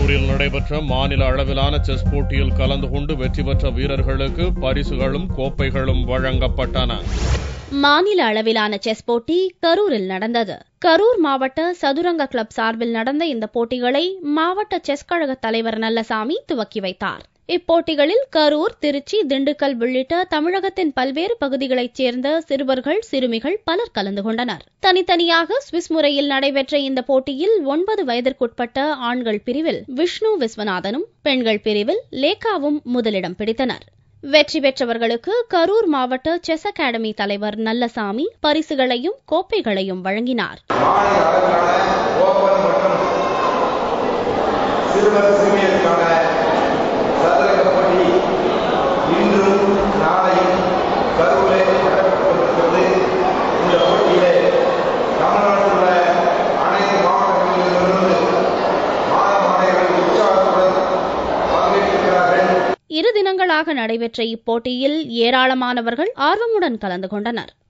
கரூரில் நடைபெற்ற மாநில அளவிலான செஸ் போட்டியில் கலந்து கொண்டு வெற்றி பெற்ற வீரர்களுக்கு பரிசுகளும் கோப்பைகளும் வழங்கப்பட்டன மாநில அளவிலான செஸ் போட்டி கரூரில் நடந்தது கரூர் மாவட்ட சதுரங்க கிளப் சார்பில் நடந்த இந்த போட்டிகளை மாவட்ட செஸ் கழக தலைவர் நல்லசாமி துவக்கி வைத்தார் இப்போட்டிகளில் கரூர் திருச்சி திண்டுக்கல் உள்ளிட்ட தமிழகத்தின் பல்வேறு பகுதிகளைச் சேர்ந்த சிறுவர்கள் சிறுமிகள் பலர் கலந்து கொண்டனர் தனித்தனியாக சுவிஸ் முறையில் நடைபெற்ற இந்த போட்டியில் ஒன்பது வயதிற்குட்பட்ட ஆண்கள் பிரிவில் விஷ்ணு விஸ்வநாதனும் பெண்கள் பிரிவில் லேகாவும் முதலிடம் பிடித்தனர் வெற்றி பெற்றவர்களுக்கு கரூர் மாவட்ட செஸ் அகாடமி தலைவர் நல்லசாமி பரிசுகளையும் கோப்பைகளையும் வழங்கினார் மாநில அளவிலான ஓபன் மற்றும் சிறுவர் சிறுமியருக்கான சதுரங்க போட்டி இன்றும் நாளையும் கரூரிலே நடைபெற்றுக் கொண்டிருக்கிறது இந்த போட்டியிலே தமிழ்நாட்டில் உள்ள அனைத்து மாவட்டங்களிலிருந்து மாணவ மாணவியர்கள் உற்சாகத்துடன் பங்கேற்றிருக்கிறார்கள் இரு தினங்களாக நடைபெற்ற இப்போட்டியில் ஏராளமானவர்கள் ஆர்வமுடன் கலந்து கொண்டனர்